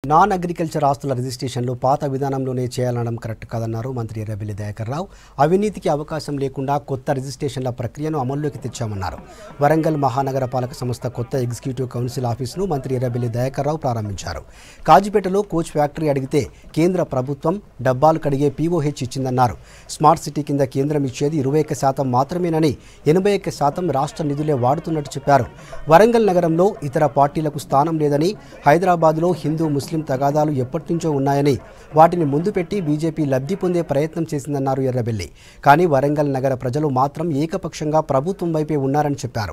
non agriculture ఆస్తుల రిజిస్ట్రేషన్లు పాత విధానంలోనే చేయాలనడం కరెక్ట్ కాదన్నారు మంత్రి ఎర్రబెల్లి దయాకర్ రావు అవినీతికి అవకాశం లేకుండా కొత్త రిజిస్ట్రేషన్ల ప్రక్రియను అమల్లోకి తెచ్చామన్నారు వరంగల్ మహానగర పాలక సంస్థ కొత్త ఎగ్జిక్యూటివ్ కౌన్సిల్ ఆఫీసును మంత్రి ఎర్రబెల్లి దయాకర్ రావు ప్రారంభించారు కాజిపేటలో కోచ్ ఫ్యాక్టరీ అడిగితే కేంద్ర ప్రభుత్వం డబ్బాలు కడిగే పీఓహెచ్ ఇచ్చిందన్నారు స్మార్ట్ సిటీ కింద కేంద్రం ఇచ్చేది ఇరవై ఒక్క శాతం మాత్రమేనని ఎనభై ఒక్క శాతం రాష్ట్ర నిధులే వాడుతున్నట్టు చెప్పారు వరంగల్ నగరంలో ఇతర పార్టీలకు స్థానం లేదని హైదరాబాద్లో హిందూ ముస్లిం తగాదాలు ఎప్పటినుంచో ఉన్నాయని వాటిని ముందు పెట్టి బీజేపీ లబ్ధి పొందే ప్రయత్నం చేసిందన్నారు ఎర్రబెల్లి కానీ వరంగల్ నగర ప్రజలు మాత్రం ఏకపక్షంగా ప్రభుత్వం వైపే ఉన్నారని చెప్పారు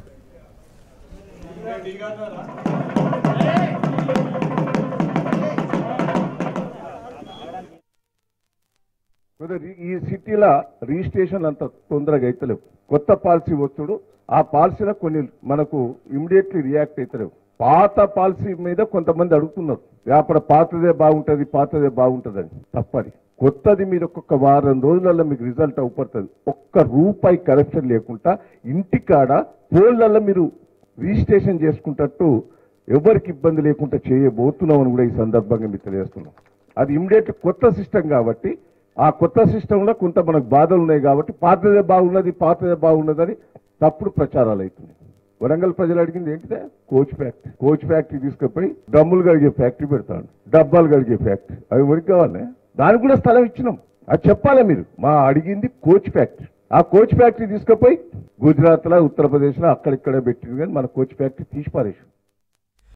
బ్రదర్, ఈ సిటీలో రిజిస్ట్రేషన్ అంత తొందరగా అవుతలేవు కొత్త పాలసీ వచ్చుడు ఆ పాలసీలో కొన్ని మనకు ఇమీడియట్లీ రియాక్ట్ అవుతలేవు పాత పాలసీ మీద కొంతమంది అడుగుతున్నారు వ్యాపార పాతదే బాగుంటది పాతదే బాగుంటదని తప్పది కొత్తది మీరు ఒక్కొక్క వారం రోజులలో మీకు రిజల్ట్ అవుపడుతుంది ఒక్క రూపాయి కరప్షన్ లేకుండా ఇంటికాడ ఫోన్లలో మీరు రిజిస్ట్రేషన్ చేసుకుంటట్టు ఎవరికి ఇబ్బంది లేకుండా చేయబోతున్నామని కూడా ఈ సందర్భంగా మీకు తెలియజేస్తున్నాం అది ఇమ్మీడియట్ కొత్త సిస్టమ్ కాబట్టి ఆ కొత్త సిస్టంలో కొంత మనకు బాధలు ఉన్నాయి కాబట్టి పాతదే బాగున్నది పాతదే బాగున్నదని తప్పుడు ప్రచారాలు అవుతున్నాయి వరంగల్ ప్రజలు అడిగింది ఏంటిదే కోచ్ ఫ్యాక్టరీ కోచ్ ఫ్యాక్టరీ తీసుకుపోయి డమ్ములు కడిగే ఫ్యాక్టరీ పెడతాడు డబ్బాలు కడిగే ఫ్యాక్టరీ అవి ఎవరికి కావాలి దానికి కూడా స్థలం ఇచ్చినాం అది చెప్పాలి మీరు మా అడిగింది కోచ్ ఫ్యాక్టరీ ఆ కోచ్ ఫ్యాక్టరీ తీసుకుపోయి గుజరాత్ లో ఉత్తరప్రదేశ్ లో అక్కడిక్కడే పెట్టింది కానీ మన కోచ్ ఫ్యాక్టరీ తీసి పారేసాం